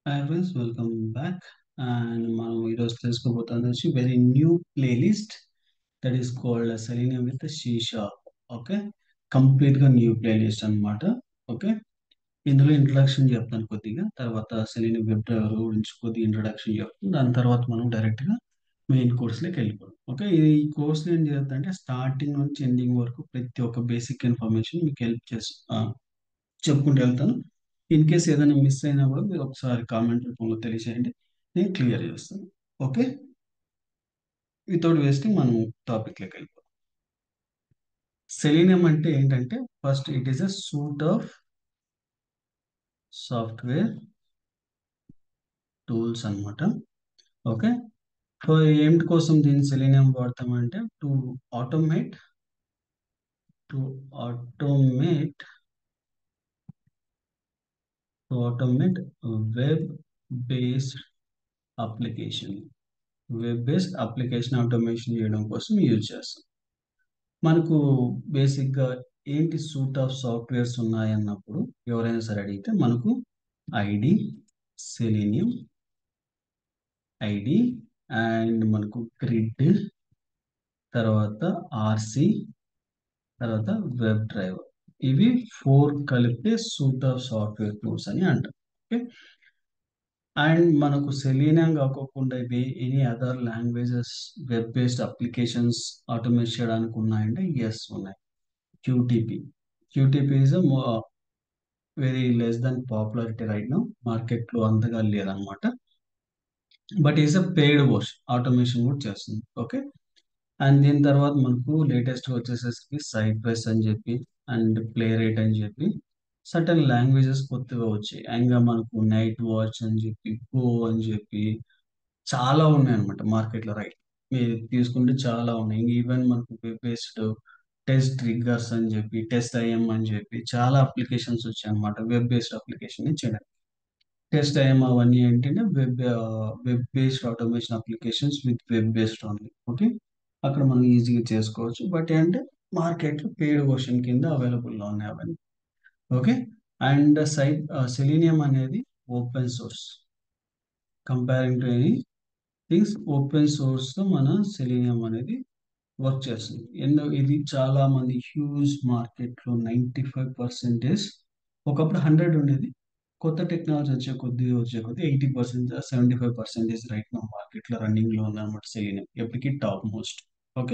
Hi friends welcome back and మనం ఈరోజు తెలుసుకోబోతుంది వచ్చి very new playlist that is called Selenium with షీషా ఓకే కంప్లీట్గా న్యూ ప్లేలిస్ట్ అన్నమాట ఓకే ఇందులో ఇంట్రడక్షన్ చెప్తాను కొద్దిగా తర్వాత సెలీనియం వెబ్ డ్రైవర్ గురించి కొద్దిగా ఇంట్రడక్షన్ చెప్తాను దాని తర్వాత మనం డైరెక్ట్గా మెయిన్ కోర్స్లోకి వెళ్ళిపోతాం ఓకే ఈ కోర్స్ ఏం చేస్తుందంటే స్టార్టింగ్ నుంచి ఎండింగ్ వరకు ప్రతి ఒక్క బేసిక్ ఇన్ఫర్మేషన్ మీకు హెల్ప్ చేసి చెప్పుకుంటూ వెళ్తాను ఇన్ కేస్ ఏదైనా మిస్ అయినా కూడా మీరు ఒకసారి కామెంట్ రూపంలో తెలియజేయండి నేను క్లియర్ చేస్తాను ఓకే వితౌట్ వేస్టింగ్ మనం టాపిక్లోకి వెళ్ళిపోతాం సెలీనియం అంటే ఏంటంటే first it is a suite of software tools అన్నమాట ఓకే సో ఏమిటి కోసం దీన్ని సెలీనియం వాడతామంటే to automate to automate to automate web based application web based application automation చేయడం కోసం యూజ్ చేస్తాం మనకు బేసిక్గా ఏంటి సూట్ ఆఫ్ సాఫ్ట్వేర్స్ ఉన్నాయన్నప్పుడు ఎవరైనా సరే అడిగితే మనకు ఐడి సెలీనియం ఐడి అండ్ మనకు గ్రిడ్ తర్వాత ఆర్సి తర్వాత వెబ్ డ్రైవర్ ఇవి ఫోర్ కలిపితే సూట్ ఆఫ్ సాఫ్ట్వేర్ టూల్స్ అని అంటాం ఓకే అండ్ మనకు సెలీనియం కాకోకుండా ఇవి any other languages web based applications automate చేయడానికి ఉన్నాయంటే ఎస్ ఉన్నాయి QTP QTP is very less than popularity right no మార్కెట్లో అంతగా లేదనమాట but is a paid version automation కూడా చేస్తుంది ఓకే అండ్ దీని తర్వాత మనకు లేటెస్ట్ వచ్చేసేసి సైట్ ప్రెస్ అని చెప్పి అండ్ ప్లే రేట్ అని చెప్పి సర్టన్ లాంగ్వేజెస్ కొత్తగా వచ్చాయి ఇంకా మనకు నైట్ వాచ్ అని చెప్పి గో అని చెప్పి చాలా ఉన్నాయి అనమాట మార్కెట్లో రైట్ మీరు తీసుకుంటే చాలా ఉన్నాయి ఈవెన్ మనకు వెబ్ బేస్డ్ టెస్ట్ ట్రిగ్గర్స్ అని చెప్పి టెస్ట్ ఐఎం అని చెప్పి చాలా అప్లికేషన్స్ వచ్చాయి అనమాట వెబ్ బేస్డ్ అప్లికేషన్ చేయడానికి టెస్ట్ ఐఎం అవన్నీ ఏంటంటే web web based automation applications with web based only okay అక్కడ మనం ఈజీగా చేసుకోవచ్చు బట్ ఏంటంటే మార్కెట్లో పెయిడ్ వర్షన్ కింద అవైలబుల్లో ఉన్నాయి అవన్నీ ఓకే అండ్ సైట్ సెలీనియం అనేది open source comparing to any things open సోర్స్తో మన సెలీనియం అనేది వర్క్ చేస్తుంది ఎందు ఇది చాలా మంది హ్యూజ్ మార్కెట్లో నైంటీ ఫైవ్ పర్సెంటేజ్ ఒకప్పుడు హండ్రెడ్ ఉండేది కొత్త టెక్నాలజీ వచ్చే కొద్ది వచ్చే కొద్ది eighty percent seventy five percentage right నా మార్కెట్లో రన్నింగ్లో ఉందన్నమాట సెలీనియం ఎప్పటికీ టాప్ మోస్ట్ ఓకే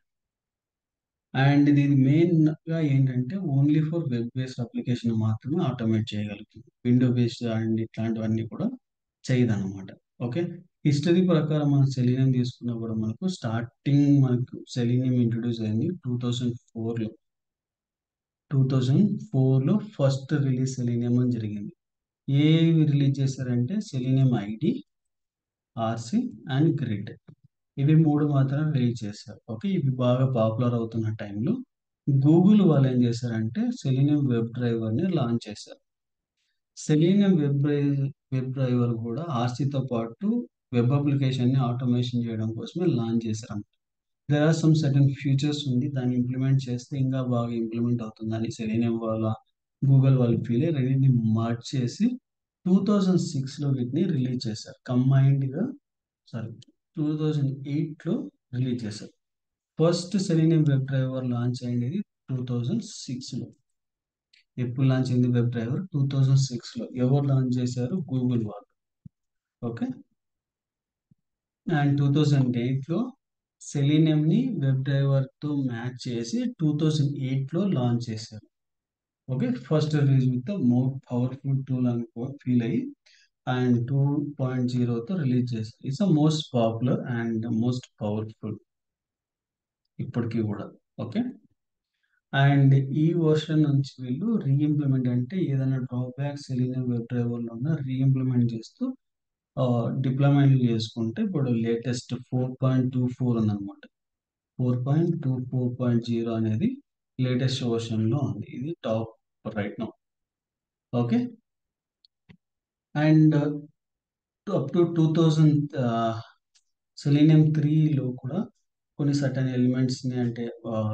అండ్ ఇది మెయిన్గా ఏంటంటే only for web based application మాత్రమే ఆటోమేట్ చేయగలుగుతుంది విండో బేస్డ్ అండ్ ఇట్లాంటివన్నీ కూడా చేయదన్నమాట ఓకే హిస్టరీ ప్రకారం మనం సెలీనియం తీసుకున్నా కూడా మనకు స్టార్టింగ్ మనకు సెలీనియం ఇంట్రొడ్యూస్ అయింది టూ థౌజండ్ ఫోర్లో టూ థౌజండ్ ఫోర్లో ఫస్ట్ రిలీజ్ సెలీనియం అని జరిగింది ఏవి రిలీజ్ చేశారంటే Selenium ID RC and grid ఇవి మూడు మాత్రం రిలీజ్ చేశారు ఓకే ఇవి బాగా పాపులర్ అవుతున్న టైంలో గూగుల్ వాళ్ళు ఏం చేశారంటే సెలీనియం వెబ్ డ్రైవర్ని లాంచ్ చేశారు Selenium web drive web driver కూడా ఆర్సీతో పాటు వెబ్ అప్లికేషన్ని ఆటోమేషన్ చేయడం కోసమే లాంచ్ చేశారు there are some certain features ఉంది దాన్ని ఇంప్లిమెంట్ చేస్తే ఇంకా బాగా ఇంప్లిమెంట్ అవుతుందని సెలీనియం వాళ్ళ గూగుల్ వాళ్ళు ఫీల్ అయ్యి రెండింటిని మార్చ్ చేసి టూ థౌజండ్ సిక్స్లో వీటిని రిలీజ్ చేశారు కంబైన్డ్గా సారీ టూ థౌజండ్ ఎయిట్లో రిలీజ్ చేశారు first Selenium web driver launch అయింది టూ థౌజండ్ సిక్స్లో ఎప్పుడు లాంచ్ అయింది వెబ్ డ్రైవర్ టూ థౌజండ్ సిక్స్లో ఎవరు లాంచ్ చేశారు గూగుల్ వాళ్ళు ఓకే అండ్ టూ థౌజండ్ ఎయిట్లో సెలీనియంని వెబ్ డ్రైవర్తో మ్యాచ్ చేసి టూ థౌజండ్ ఎయిట్లో లాంచ్ చేశారు okay first release with the more powerful tool అని ఫీల్ అయ్యి అండ్ టూ పాయింట్ జీరోతో రిలీజ్ చేశారు it's the most popular and most powerful ఇప్పటికీ కూడా ఓకే అండ్ ఈ వర్షన్ నుంచి వీళ్ళు రీఇంప్లిమెంట్ అంటే ఏదైనా డ్రాబ్యాక్ సెలీనియం వెబ్ డ్రైవర్లో ఉన్న రీఇంప్లిమెంట్ చేస్తూ డిప్లాయ్మెంట్ చేసుకుంటే ఇప్పుడు latest four point two four ఉందన్నమాట four point two four point zero అనేది లేటెస్ట్ వర్షన్లో ఉంది ఇది top right no okay and up to two thousand Selenium త్రీలో కూడా కొన్ని సర్టన్ ఎలిమెంట్స్ని అంటే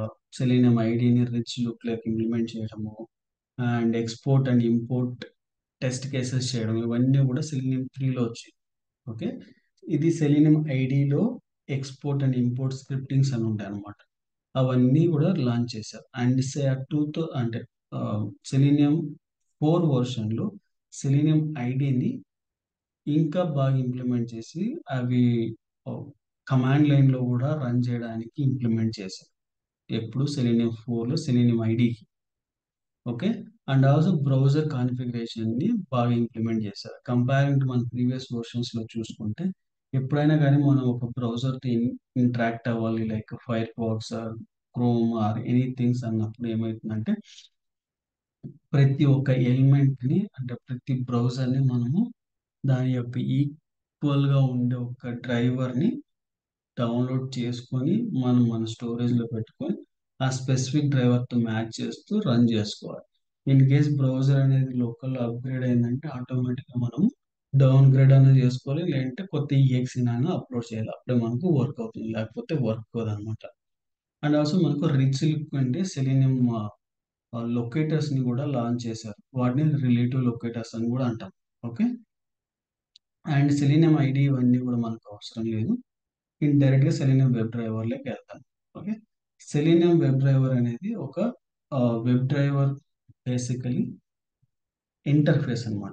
సెలీనియం ఐడిని రిచ్ లుక్ లైక్ ఇంప్లిమెంట్ చేయడము and export and import test cases చేయడం ఇవన్నీ కూడా సెలీనియం త్రీలో వచ్చాయి ఓకే ఇది సెలీనియం ఐడిలో ఎక్స్పోర్ట్ అండ్ ఇంపోర్ట్ స్క్రిప్టింగ్స్ అని ఉంటాయి అనమాట అవన్నీ కూడా లాంచ్ చేశారు అండ్ టూ తో అంటే సెలీనియం ఫోర్ వర్షన్లో సెలీనియం ఐడిని ఇంకా బాగా ఇంప్లిమెంట్ చేసి అవి కమాండ్ లైన్లో కూడా రన్ చేయడానికి ఇంప్లిమెంట్ చేశారు ఎప్పుడు సెలీనియం ఫోర్లో సెలీనియం ఐడికి ఓకే అండ్ ఆల్సో బ్రౌజర్ కాన్ఫిగరేషన్ని బాగా ఇంప్లిమెంట్ చేశారు కంపేరింగ్ టు మన ప్రీవియస్ వర్షన్స్లో చూసుకుంటే ఎప్పుడైనా కానీ మనం ఒక బ్రౌజర్తో ఇంటరాక్ట్ అవ్వాలి like Firefox or Chrome or any things అన్నప్పుడు ఏమవుతుందంటే ప్రతి ఒక్క ఎలిమెంట్ని అంటే ప్రతి బ్రౌజర్ని మనము దాని యొక్క ఈక్వల్గా ఉండే ఒక డ్రైవర్ని డౌన్లోడ్ చేసుకొని మనం మన స్టోరేజ్లో పెట్టుకొని ఆ స్పెసిఫిక్ డ్రైవర్తో మ్యాచ్ చేస్తూ రన్ చేసుకోవాలి ఇన్ కేస్ బ్రౌజర్ అనేది లోకల్లో అప్గ్రేడ్ అయిందంటే ఆటోమేటిక్గా మనం డౌన్ గ్రేడ్ అనేది చేసుకోవాలి లేదంటే కొత్త ఈఎక్సీ అయినా అప్లోడ్ చేయాలి అప్పుడే మనకు వర్క్ అవుతుంది లేకపోతే వర్క్ అవ్వదు అనమాట అండ్ ఆల్సో మనకు రిచ్ లిక్ అంటే సెలీనియం లొకేటర్స్ ని కూడా లాంచ్ చేశారు వాటిని రిలేటివ్ లొకేటర్స్ అని కూడా అంటాం ఓకే అండ్ సెలీనియం ఐడి ఇవన్నీ కూడా మనకు అవసరం లేదు ఇన్ డైరెక్ట్ గా సెలీనియం వెబ్ డ్రైవర్లోకి వెళ్తాం ఓకే సెలీనియం వెబ్ డ్రైవర్ అనేది ఒక వెబ్ డ్రైవర్ బేసికలీ ఇంటర్ఫేస్ అనమాట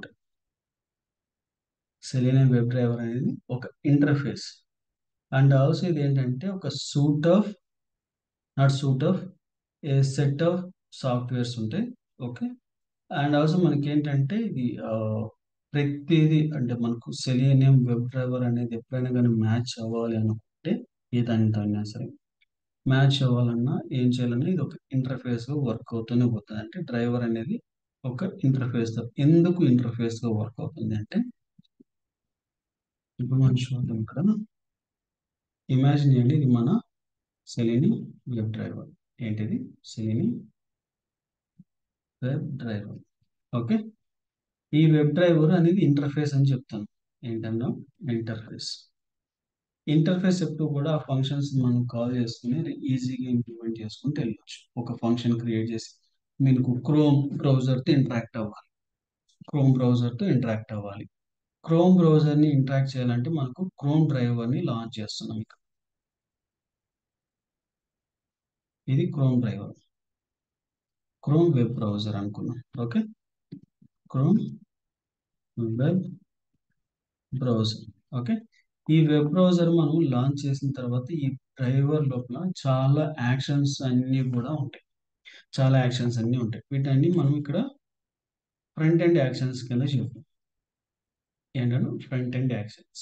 సెలీనియం వెబ్ డ్రైవర్ అనేది ఒక ఇంటర్ఫేస్ అండ్ ఆల్సో ఇది ఏంటంటే ఒక suite of not suite of a set of softwares ఉంటాయి ఓకే అండ్ ఆల్సో మనకి ఏంటంటే ఇది ప్రతిదీ అంటే మనకు సెలీనియం వెబ్ డ్రైవర్ అనేది ఎప్పుడైనా కానీ మ్యాచ్ అవ్వాలి అనుకుంటే ఏ దానితో అయినా సరే మ్యాచ్ అవ్వాలన్నా ఏం చేయాలన్నా ఇది ఒక ఇంటర్ఫేస్గా వర్క్ అవుతూనే పోతుంది అంటే డ్రైవర్ అనేది ఒక ఇంటర్ఫేస్తో ఎందుకు ఇంటర్ఫేస్గా వర్క్ అవుతుంది అంటే ఇప్పుడు మనం చూద్దాం ఇక్కడ ఇమాజిన్ చేయండి ఇది మన సెలీని వెబ్ డ్రైవర్ ఏంటిది సెలీని వెబ్ డ్రైవర్ ఓకే ఈ వెబ్ డ్రైవర్ అనేది ఇంటర్ఫేస్ అని చెప్తాను ఏంటన్నా ఇంటర్ఫేస్ ఇంటర్ఫేస్ ఎప్పుడు కూడా ఆ ఫంక్షన్స్ మనం కాల్ చేసుకుని ఈజీగా ఇంప్లిమెంట్ చేసుకుంటూ వెళ్ళొచ్చు ఒక ఫంక్షన్ క్రియేట్ చేసి మీకు క్రోమ్ బ్రౌజర్తో ఇంటరాక్ట్ అవ్వాలి క్రోమ్ బ్రౌజర్తో ఇంటరాక్ట్ అవ్వాలి క్రోమ్ బ్రౌజర్ని ఇంటరాక్ట్ చేయాలంటే మనకు క్రోమ్ డ్రైవర్ని లాంచ్ చేస్తున్నాం ఇక్కడ ఇది Chrome driver Chrome web browser అనుకున్నాం okay Chrome web browser okay ఈ వెబ్ బ్రౌజర్ మనం లాంచ్ చేసిన తర్వాత ఈ డ్రైవర్ లోపల చాలా యాక్షన్స్ అన్నీ కూడా ఉంటాయి చాలా యాక్షన్స్ అన్నీ ఉంటాయి వీటన్ని మనం ఇక్కడ ఫ్రంట్ ఎండ్ యాక్షన్స్ కింద చూద్దాం ఏంటంటే ఫ్రంట్ ఎండ్ యాక్షన్స్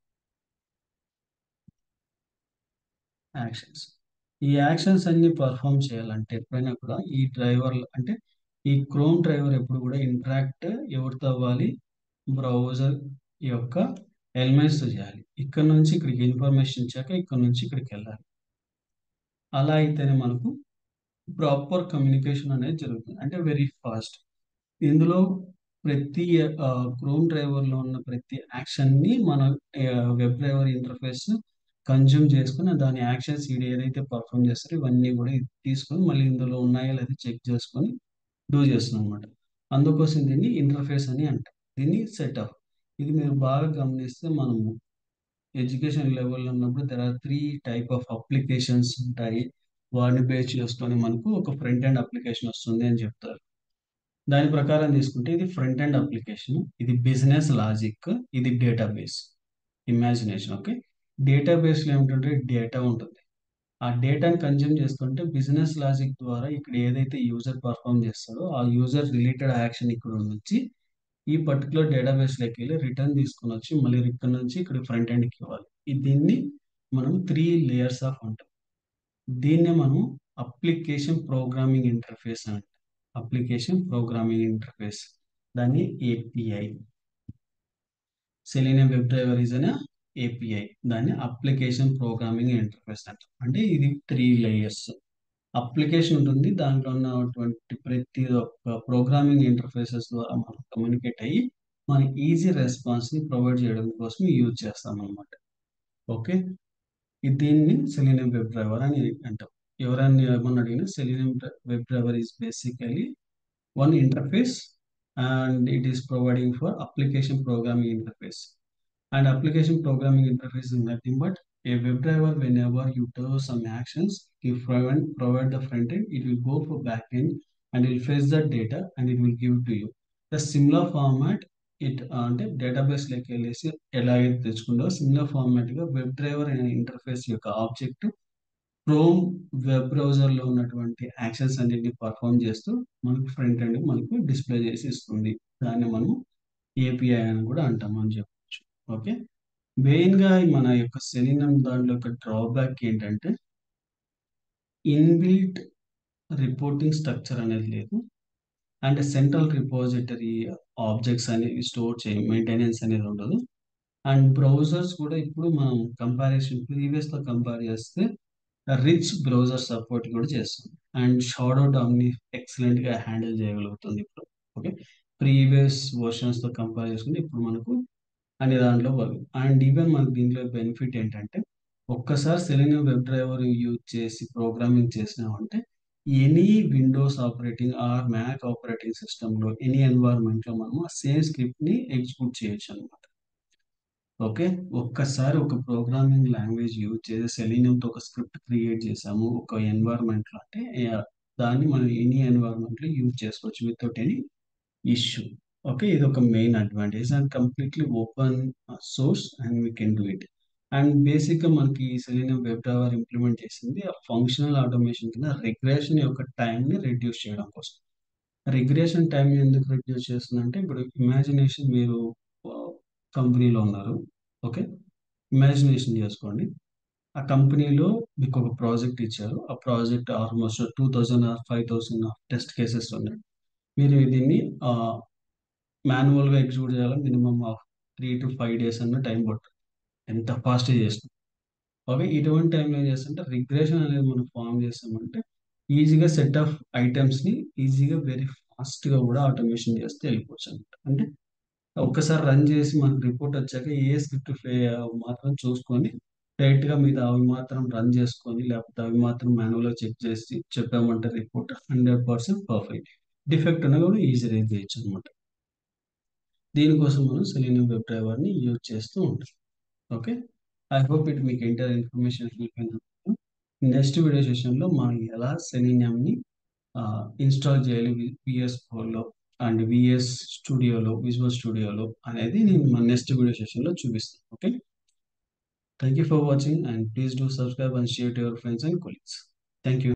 యాక్షన్స్ ఈ యాక్షన్స్ అన్ని పర్ఫామ్ చేయాలంటే ఎప్పుడైనా కూడా ఈ డ్రైవర్ అంటే ఈ క్రోమ్ డ్రైవర్ ఎప్పుడు కూడా ఇంటరాక్ట్ ఎవరితో అవ్వాలి బ్రౌజర్ యొక్క ఎలిమెంట్స్ చేయాలి ఇక్కడ నుంచి ఇక్కడికి ఇన్ఫర్మేషన్ ఇచ్చాక ఇక్కడ నుంచి ఇక్కడికి వెళ్ళాలి అలా అయితేనే మనకు ప్రాపర్ కమ్యూనికేషన్ అనేది జరుగుతుంది అంటే వెరీ ఫాస్ట్ ఇందులో ప్రతి క్రోమ్ డ్రైవర్లో ఉన్న ప్రతి యాక్షన్ని మన వెబ్ డ్రైవర్ ఇంటర్ఫేస్ కన్జ్యూమ్ చేసుకుని దాని యాక్షన్స్ ఇది ఏదైతే పర్ఫామ్ చేస్తారో ఇవన్నీ కూడా తీసుకొని మళ్ళీ ఇందులో ఉన్నాయో లేదా చెక్ చేసుకొని డూ చేస్తున్నాం అనమాట అందుకోసం దీన్ని ఇంటర్ఫేస్ అని అంటాం దీన్ని సెటప్ ఇది మీరు బాగా గమనిస్తే మనము ఎడ్యుకేషన్ లెవెల్లో ఉన్నప్పుడు there are three type of applications ఉంటాయి వాటిని బేస్ చేసుకొని మనకు ఒక ఫ్రంట్ ఎండ్ అప్లికేషన్ వస్తుంది అని చెప్తారు దాని ప్రకారం తీసుకుంటే ఇది ఫ్రంట్ ఎండ్ అప్లికేషన్ ఇది బిజినెస్ లాజిక్ ఇది డేటాబేస్ ఇమాజినేషన్ ఓకే డేటాబేస్లో ఏమిటంటే డేటా ఉంటుంది ఆ డేటాని కన్జ్యూమ్ చేసుకుంటే బిజినెస్ లాజిక్ ద్వారా ఇక్కడ ఏదైతే యూజర్ పర్ఫామ్ చేస్తాడో ఆ యూజర్ రిలేటెడ్ యాక్షన్ ఇక్కడ నుంచి ఈ పర్టికులర్ డేటాబేస్లోకి వెళ్ళి రిటర్న్ తీసుకుని వచ్చి మళ్ళీ ఇక్కడ నుంచి ఇక్కడ ఫ్రంట్ ఎండ్కి ఇవ్వాలి దీన్ని మనం త్రీ లేయర్స్ ఆఫ్ అంటాం దీన్నే మనం అప్లికేషన్ ప్రోగ్రామింగ్ ఇంటర్ఫేస్ అని అంటాం అప్లికేషన్ ప్రోగ్రామింగ్ ఇంటర్ఫేస్ దాన్ని API Selenium web driver is అనే ఏపీఐ దాన్ని అప్లికేషన్ ప్రోగ్రామింగ్ ఇంటర్ఫేస్ అంటాం అంటే ఇది త్రీ లేయర్స్ అప్లికేషన్ ఉంటుంది దాంట్లో ఉన్నటువంటి ప్రతి ఒక్క ప్రోగ్రామింగ్ ఇంటర్ఫేసెస్ ద్వారా మనం కమ్యూనికేట్ అయ్యి మన ఈజీ రెస్పాన్స్ని ప్రొవైడ్ చేయడం కోసం యూజ్ చేస్తాం అనమాట ఓకే దీన్ని సెలీనియం వెబ్ డ్రైవర్ అని అంటాం ఎవరైనా ఏమన్నా అడిగినా Selenium web driver is basically one interface and it is providing for application programming interface. And application programming interface is nothing but a WebDriver. Whenever you do some actions, you provide, provide the front end, it will go for back end and it will fetch the data and it will give to you. The similar format it అంటే database లెక్క వెళ్ళేసి ఎలాగైతే తెచ్చుకుందో similar format గా web driver అనే interface యొక్క object Chrome web browser లో ఉన్నటువంటి యాక్షన్స్ అన్నింటిని పర్ఫామ్ చేస్తూ మనకు ఫ్రంట్ ఎండ్ మనకు డిస్ప్లే చేసి ఇస్తుంది దాన్ని మనం ఏపీఐ అని కూడా అంటాం అని చెప్పొచ్చు ఓకే మెయిన్ గా మన యొక్క సెలినం దాంట్లో యొక్క డ్రాబ్యాక్ ఏంటంటే ఇన్బిల్ట్ రిపోర్టింగ్ స్ట్రక్చర్ అనేది లేదు అండ్ సెంట్రల్ రిపోజిటరీ ఆబ్జెక్ట్స్ అనేవి స్టోర్ చేయ మెయింటెనెన్స్ అనేది ఉండదు అండ్ బ్రౌజర్స్ కూడా ఇప్పుడు మనం కంపారిజన్ ప్రీవియస్ తో కంపేర్ చేస్తే రిచ్ బ్రౌజర్ సపోర్ట్ కూడా చేస్తుంది అండ్ షాడో డామ్ని ఎక్సలెంట్ గా హ్యాండిల్ చేయగలుగుతుంది ఇప్పుడు ఓకే ప్రీవియస్ వర్షన్స్ తో కంపేర్ చేసుకుంటే ఇప్పుడు మనకు అనే దాంట్లో వర్క్ అండ్ ఈవెన్ మనకు దీంట్లో బెనిఫిట్ ఏంటంటే ఒక్కసారి సెలినియం వెబ్ డ్రైవర్ యూజ్ చేసి ప్రోగ్రామింగ్ చేసినామంటే any Windows operating or Mac operating సిస్టంలో ఎనీ ఎన్వైర్న్మెంట్లో మనము సేమ్ స్క్రిప్ట్ని ఎగ్జిక్యూట్ చేయొచ్చు అనమాట ఓకే ఒక్కసారి ఒక ప్రోగ్రామింగ్ లాంగ్వేజ్ యూజ్ చేసి సెలీనియంతో ఒక స్క్రిప్ట్ క్రియేట్ చేసాము ఒక ఎన్వైర్న్మెంట్లో అంటే దాన్ని మనం ఎనీ ఎన్వైర్న్మెంట్లో యూజ్ చేసుకోవచ్చు వితౌట్ ఎనీ ఇష్యూ ఓకే ఇది ఒక main advantage and completely open source and we can do it and బేసిక్గా మనకి సెలీనియం వెబ్ డ్రైవర్ ఇంప్లిమెంట్ చేసింది ఆ ఫంక్షనల్ ఆటోమేషన్ కింద రిగ్రెషన్ యొక్క టైంని రెడ్యూస్ చేయడం కోసం రిగ్రెషన్ టైం ఎందుకు రెడ్యూస్ చేస్తుందంటే ఇప్పుడు ఇమాజినేషన్ మీరు కంపెనీలో ఉన్నారు ఓకే ఇమాజినేషన్ చేసుకోండి ఆ కంపెనీలో మీకు ఒక ప్రాజెక్ట్ ఇచ్చారు ఆ project almost two thousand or five thousand test cases ఉన్నాయి మీరు దీన్ని మాన్యువల్గా ఎగ్జిక్యూట్ చేయాలి minimum of three to five days అన్న టైం పడుతుంది ఎంత ఫాస్ట్ చేస్తాం ఓకే ఇటువంటి టైంలో ఏం చేస్తుంటే రిగ్రెషన్ అనేది మనం ఫామ్ చేస్తామంటే ఈజీగా సెట్ ఆఫ్ ఐటమ్స్ని ఈజీగా వెరీ ఫాస్ట్గా కూడా ఆటోమేషన్ చేస్తే వెళ్ళిపోవచ్చు అనమాట అంటే ఒక్కసారి రన్ చేసి మనకు రిపోర్ట్ వచ్చాక ఏ స్క్రిప్ట్ మాత్రం చూసుకొని డైరెక్ట్గా మీద అవి మాత్రం రన్ చేసుకొని లేకపోతే అవి మాత్రం మాన్యువల్గా చెక్ చేసి చెప్పామంటే report hundred percent perfect defect ఉన్నా కూడా ఈజీ రేజ్ చేయొచ్చు అనమాట దీనికోసం మనం సెలీనియం వెబ్ డ్రైవర్ని యూజ్ చేస్తూ ఉంటాం ఓకే ఐ హోప్ ఇట్ మీకు ఎంటర్ ఇన్ఫర్మేషన్ నెక్స్ట్ వీడియో సెషన్లో మనం ఎలా సెలీనియంని ఇన్స్టాల్ చేయాలి విఎస్ ఫోర్లో అండ్ విఎస్ స్టూడియోలో విజువల్ స్టూడియోలో అనేది నేను మన నెక్స్ట్ వీడియో సెషన్లో చూపిస్తాను okay thank you for watching and please do subscribe and share to your friends and colleagues thank you